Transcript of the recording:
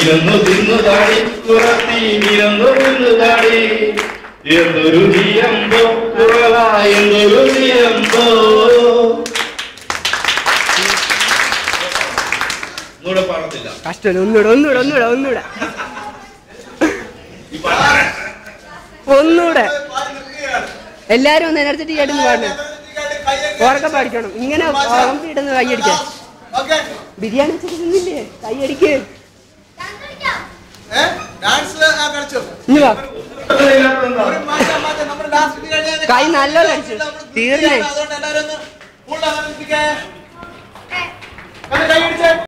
വിരുന്നു തിന്നു താടി കുറത്തി വിരുന്നു തിന്നു താടി എന്തൊരു ജിയമ്പോ കുറവ എന്തൊരു ജിയമ്പോ ഒന്നുകൂടെ പാടത്തില്ല കഷ്ടം ഒന്നൂടെ ഒന്നൂടെ ഒന്നൂടെ ഒന്നൂടെ ഈ പാട്ട് ഒന്നൂടെ എല്ലാരും ഒന്ന് എനർജറ്റിക് ആയിട്ട് പാടണം ഉറക്കെ പഠിക്കണം ഇങ്ങനെ ഇടുന്ന കൈയടിക്കാൻ ബിരിയാണി വെച്ചിട്ട് തിന്നില്ലേ കൈയടിക്ക് ഡാൻസ് കളിച്ചോ ഇനി വാ ഒരു മാറ്റം മാറ്റം നമ്മുടെ ഡാൻസ് കഴിഞ്ഞാൽ കൈ നല്ലോണം അടിച്ചു തീർന്നേ അതുകൊണ്ട് എല്ലാവരും ഒന്ന് full ആനന്ദിപ്പിക്കേ. കണ്ണ് കൈ പിടിച്ചേ